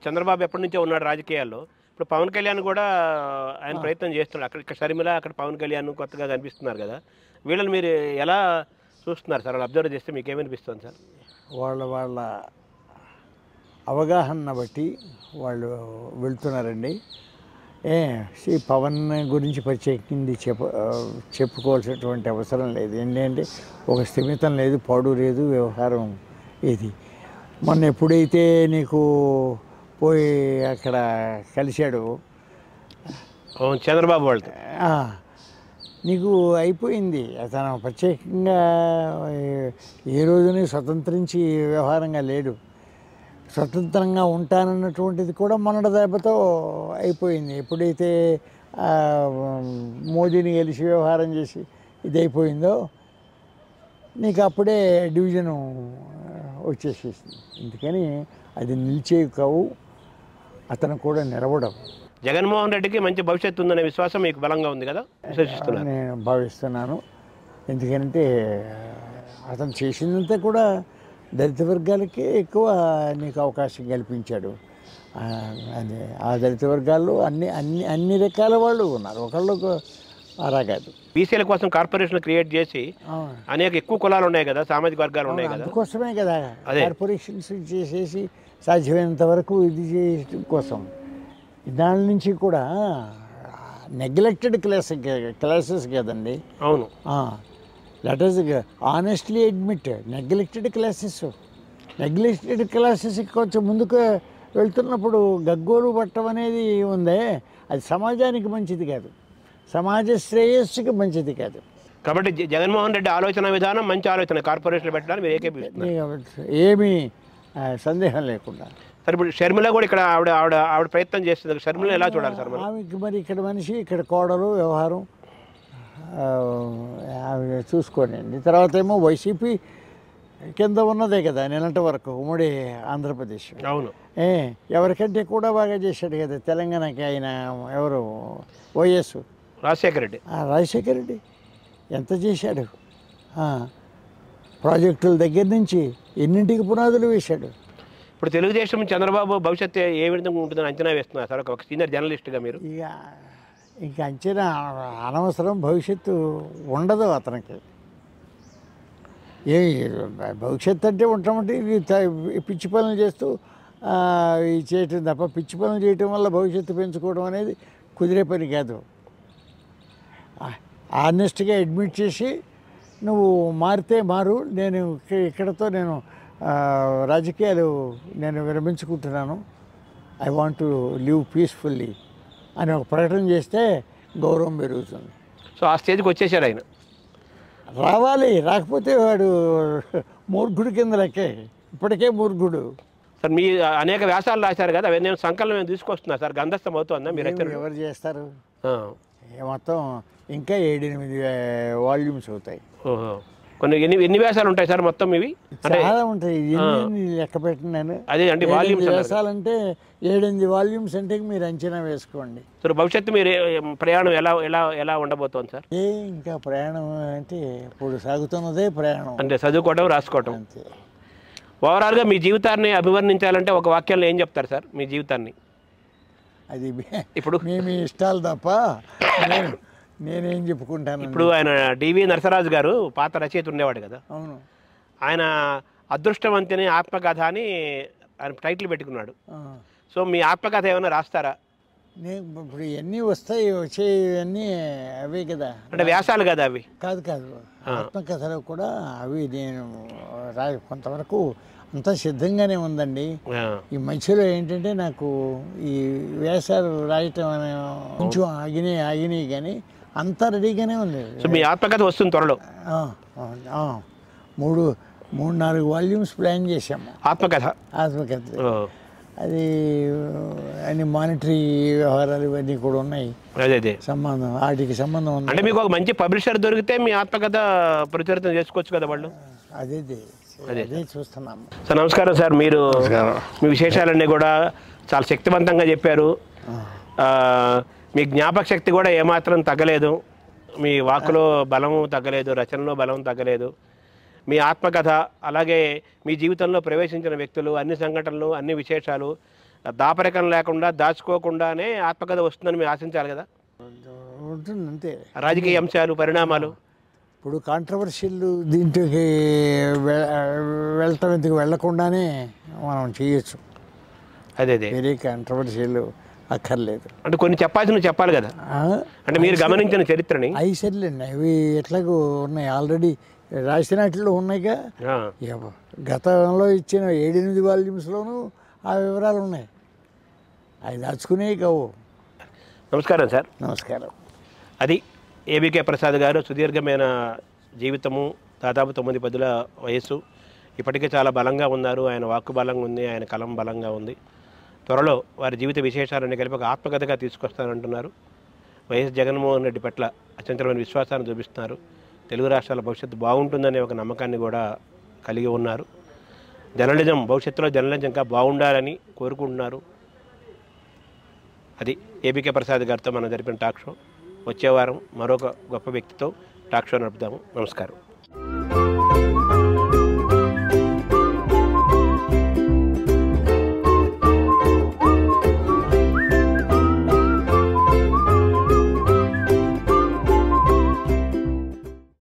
చంద్రబాబు ఎప్పటి నుంచో ఉన్నాడు రాజకీయాల్లో ఇప్పుడు పవన్ కళ్యాణ్ కూడా ఆయన ప్రయత్నం చేస్తున్నాడు అక్కడ ఇక్కడ షర్మిల అక్కడ పవన్ కళ్యాణ్ కొత్తగా కనిపిస్తున్నారు కదా వీళ్ళని మీరు ఎలా చూస్తున్నారు సార్ వాళ్ళు అబ్జర్వ్ చేస్తే మీకు ఏమనిపిస్తుంది సార్ వాళ్ళ వాళ్ళ అవగాహన బట్టి వాళ్ళు వెళ్తున్నారండి ఏ శ్రీ పవన్ గురించి ప్రత్యేకింది చెప్ప ఆ, చెప్పుకోవాల్సినటువంటి అవసరం లేదు ఏంటంటే ఒక స్థిమితం లేదు పాడు లేదు వ్యవహారం ఇది మొన్న ఎప్పుడైతే నీకు పోయి అక్కడ కలిశాడు అవును, చంద్రబాబు వాళ్ళతో ఆ, నీకు అయిపోయింది అతను ప్రత్యేకంగా ఏ- ఏ రోజుని స్వతంత్రించి వ్యవహారంగా లేడు స్వతంత్రంగా ఉంటానన్నటువంటిది కూడా మొన్నటి దెబ్బతో అయిపోయింది ఎప్పుడైతే ఆ, మోదీని కలిసి వ్యవహారం చేసి ఇది అయిపోయిందో నీకు అప్పుడే డివిజను వచ్చేసేసింది అందుకని అది నిలిచేవి కావు అతను కూడా నిలవడం జగన్మోహన్ రెడ్డికి మంచి భవిష్యత్తు ఉందనే విశ్వాసం మీకు బలంగా ఉంది కదా విశ్వసిస్తున్నారు నేను భావిస్తున్నాను ఎందుకంటే అతను చేసిందంతా కూడా దళిత వర్గాలకే ఎక్కువ నీకు అవకాశం కల్పించాడు ఆ, అదే ఆ దళిత వర్గాల్లో అన్ని అన్ని అన్ని రకాల వాళ్ళు ఉన్నారు ఒకళ్ళు అలా కాదు బీసీల కోసం కార్పొరేషన్ క్రియేట్ చేసి అవును. అనేక ఎక్కువ కులాలు ఉన్నాయి కదా సామాజిక వర్గాలు ఉన్నాయి కదా అందుకోసమే కదా అదే. కార్పొరేషన్స్ చేసేసి సాధ్యమైనంత వరకు ఇది చేయడం కోసం దాని నుంచి కూడా నెగ్లెక్టెడ్ క్లాస్ క్లాసెస్ కదండి అవును let us honestly admit neglected classes neglected classes కొంచెం ముందుకు వెళ్తున్నప్పుడు గగ్గోలు పట్టడం అనేది ఉందే అది సమాజానికి మంచిది కాదు సమాజ శ్రేయస్సుకి మంచిది కాదు కాబట్టి జ- జగన్మోహన్ రెడ్డి ఆలోచన విధానం మంచి ఆలోచన కార్పొరేషన్లు పెట్టడానికి మీరు ఏకేపిస్తున్నారు నీకు ఏమీ ఆ, సందేహం లేకుండా సరే ఇప్పుడు షర్మిల కూడా ఇక్కడ ఆవిడ ఆవిడ ఆవిడ ప్రయత్నం చేస్తుంది షర్మిల ఎలా చూడాలి సార్ మనం ఆమెకి మరి ఇక్కడ మనిషి ఇక్కడ కోడలు వ్యవహారం ఆ, ఆమె చూసుకోనండి తర్వాత ఏమో వైసీపీ కింద ఉన్నదే కదా నిన్నటి వరకు ఉమ్మడి ఆంధ్రప్రదేశ్ అవును ఏ ఎవరికంటే కూడా బాగా చేశాడు కదా తెలంగాణకి ఆయన ఎవరు వైఎస్ రాజశేఖర రెడ్డి ఆ రాజశేఖర రెడ్డి ఎంత చేశాడు ఆ, ప్రాజెక్టుల దగ్గర నుంచి ఎన్నింటికి పునాదులు వేశాడు ఇప్పుడు తెలుగుదేశం చంద్రబాబు భవిష్యత్తు ఏ విధంగా ఉంటుందని అంచనా వేస్తున్నారు సార్ ఒక సీనియర్ జర్నలిస్ట్గా మీరు ఇక ఇంక అంచనా అనవసరం భవిష్యత్తు ఉండదు అతనికి ఏ భవిష్యత్తు అంటే ఉంటామంటే ఇది త- పిచ్చి పనులు చేస్తూ ఆ, ఇది చేయటం తప్ప పిచ్చి పనులు చేయటం వల్ల భవిష్యత్తు పెంచుకోవడం అనేది కుదిరే పని కాదు ఆనెస్ట్గా అడ్మిట్ చేసి నువ్వు మారితే మారు నేను ఇక్క- ఇక్కడతో నేను ఆ, రాజకీయాలు నేను విరమించుకుంటున్నాను I want to live peacefully అని ఒక ప్రకటన చేస్తే గౌరవం పెరుగుతుంది సో ఆ స్టేజ్కి వచ్చేసాడు ఆయన రావాలి రాకపోతే వాడు మూర్ఖుడి కింద లెక్కే ఇప్పటికే మూర్ఖుడు సార్ మీ అనేక వ్యాసాలు రాశారు కదా అవన్నీ నేను సంకలనం ఏమైనా తీసుకొస్తున్నా సార్ గంధస్థం అవుతుందా మీరు ఏమి ఎవరు చేస్తారు ఆ, ఏ మొత్తం ఇంకా ఏడెనిమిది వాల్యూమ్స్ అవుతాయి ఓహో కొన్ని ఎన్ని ఎన్ని వ్యాసాలు ఉంటాయి సార్ మొత్తం ఇవి అంటే చాలా ఉంటాయి ఎన్ని లెక్క పెట్టినాను అదే అంటే వాల్యూమ్స్ అన్నారు కదా. వేసాలంటే ఏడెనిమిది వాల్యూమ్స్ అంటే మీరు అంచనా వేసుకోండి సార్ భవిష్యత్తు మీరు ఏ- ప్రయాణం ఎలా ఎలా ఎలా ఉండబోతోంది సార్ ఏ ఇంకా ప్రయాణం అంటే ఇప్పుడు సాగుతున్నదే ప్రయాణం అంటే చదువుకోవడం రాసుకోవడం అంతే ఓవరాల్గా మీ జీవితాన్ని అభివర్ణించాలంటే ఒక వాక్యంలో ఏం చెప్తారు సార్ మీ జీవితాన్ని అది మీ- ఇప్పుడు మీ మీ ఇష్టాలు తప్ప నేను నేనేం చెప్పుకుంటాను ఇప్పుడు ఆయన డివి నరసరాజు గారు పాత రచయిత ఉండేవాడు కదా అవును ఆయన అదృష్టవంతిని ఆత్మకథ అని ఆయన టైటిల్ పెట్టుకున్నాడు ఆ. సో మీ ఆత్మకథ ఏమైనా రాస్తారా నేను ఇప్పుడు ఇవన్నీ వస్తాయి వచ్చేవన్నీ అవే కదా అంటే వ్యాసాలు కదా అవి కాదు కాదు ఆత్మకథలు కూడా అవి నేను రా కొంతవరకు అంతా సిద్ధంగానే ఉందండి ఆ, ఈ మధ్యలో ఏంటంటే నాకు ఈ వేషాలు రాయటం అనే కొంచెం ఆగినాయి ఆగినాయి కానీ అంతా రెడీగానే ఉంది సో మీ ఆత్మకథ వస్తుంది త్వరలో ఆ, ఆ, ఆ. మూడు మూడు నాలుగు వాల్యూమ్స్ ప్లాన్ చేసాము ఆత్మకథ ఆత్మకథ ఓ, అది అన్ని మానిటరీ వ్యవహారాలు ఇవన్నీ కూడా ఉన్నాయి అదే అదే సంబంధం వాటికి సంబంధం ఉంది అంటే మీకు ఒక మంచి పబ్లిషర్ దొరికితే మీ ఆత్మకథ ప్రచురితం చేసుకోవచ్చు కదా వాళ్ళు అదే అదే అదే చూస్తున్నాము సార్ నమస్కారం సార్ మీరు మీ విశేషాలన్నీ కూడా చాలా శక్తివంతంగా చెప్పారు ఆ, మీ జ్ఞాపక శక్తి కూడా ఏమాత్రం తగ్గలేదు మీ వాక్కులో బలము తగ్గలేదు రచనలో బలం తగ్గలేదు మీ ఆత్మకథ అలాగే మీ జీవితంలో ప్రవేశించిన వ్యక్తులు అన్ని సంఘటనలు అన్ని విశేషాలు దాపరికం లేకుండా దాచుకోకుండానే ఆత్మకథ వస్తుందని మీరు ఆశించాలి కదా ఉంటుంది అంతే రాజకీయ అంశాలు పరిణామాలు ఇప్పుడు కాంట్రవర్షియల్ దీంట్లోకి వె- వెళ్ళటం ఎందుకు వెళ్ళకుండానే మనం చేయొచ్చు అదే అదే వేరే కాంట్రవర్షియల్ అక్కర్లేదు అంటే కొన్ని చెప్పాల్సి నువ్వు చెప్పాలి కదా ఆ? అంటే మీరు గమనించిన చరిత్రని అవి సర్లేండి అవి ఎట్లాగో ఉన్నాయి ఆల్రెడీ రాసినట్లు ఉన్నాయిగా ఆ, ఎవ- గతంలో ఇచ్చిన ఏడెనిమిది వాల్యూమ్స్లోనూ ఆ వివరాలు ఉన్నాయి అవి దాచుకునేవి కావు నమస్కారం సార్ నమస్కారం అది ఏబికే ప్రసాద్ గారు సుదీర్ఘమైన జీవితము దాదాపు తొమ్మిది పదుల వయస్సు ఇప్పటికే చాలా బలంగా ఉన్నారు ఆయన వాక్కు బలంగా ఉంది ఆయన కలం బలంగా ఉంది త్వరలో వారి జీవిత విశేషాలన్నీ కలిపి ఒక ఆత్మకథగా తీసుకొస్తారంటున్నారు వైఎస్ జగన్మోహన్ రెడ్డి పట్ల అత్యంతమైన విశ్వాసాన్ని చూపిస్తున్నారు తెలుగు రాష్ట్రాల భవిష్యత్తు బాగుంటుందనే ఒక నమ్మకాన్ని కూడా కలిగి ఉన్నారు జర్నలిజం భవిష్యత్తులో జర్నలిజం ఇంకా బాగుండాలని కోరుకుంటున్నారు అది ఏబికే ప్రసాద్ గారితో మనం జరిపిన టాక్ షో వచ్చే వారం మరొక గొప్ప వ్యక్తితో టాక్ షో నడుపుదాము నమస్కారం